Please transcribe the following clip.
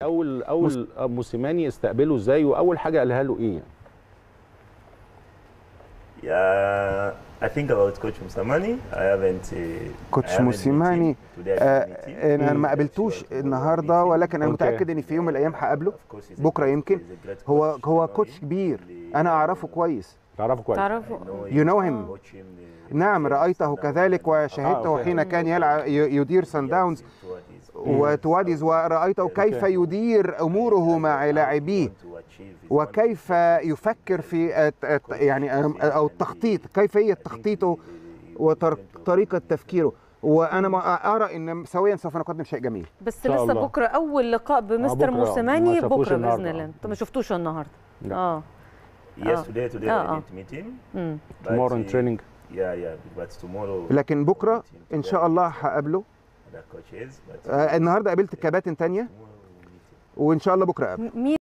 اول اول موسيماني استقبله ازاي واول حاجه قالها له ايه يعني؟ Yeah, I think about Coach Musamani. I haven't. Uh, كوتش I haven't met موسيماني him. Today I آه، didn't meet him. انا ما I'm قابلتوش sure tomorrow النهارده we'll meet him. ولكن انا أوكي. متاكد ان في يوم من الايام هقابله Of course, he's a بكره great- يمكن he's a great هو coach. هو I know كوتش him. كبير Really, انا uh, اعرفه كويس تعرفه كويس تعرفوا I know him. You know him. Watch him, uh, نعم play رايته Sundowns كذلك and- وشاهدته أوكي. حين كان يلعب ي- يدير سان داونز towards his- وتواديز ورأيته كيف يدير أموره مع لاعبيه وكيف يفكر في الت- الت- يعني أو التخطيط كيف هي تخطيطه وطريقة تفكيره وأنا ما أرى أن سويا سوف نقدم شيء جميل بس شاء لسه الله. بكره اول لقاء بمستر بكرة. ما موسيماني شافوش بكره باذن النهاردة. الله انت ما شفتوش النهارده لا. اه Yes, آه. today, today آه، I آه. didn't meet him. امم but, tomorrow in uh, training Yeah, yeah, but tomorrow. لكن بكرة we'll meet him إن today. شاء الله هقابله Other coaches, but آه، النهاردة قابلت كباتن تانية tomorrow we'll meet him. وإن شاء الله بكرة أقابله مين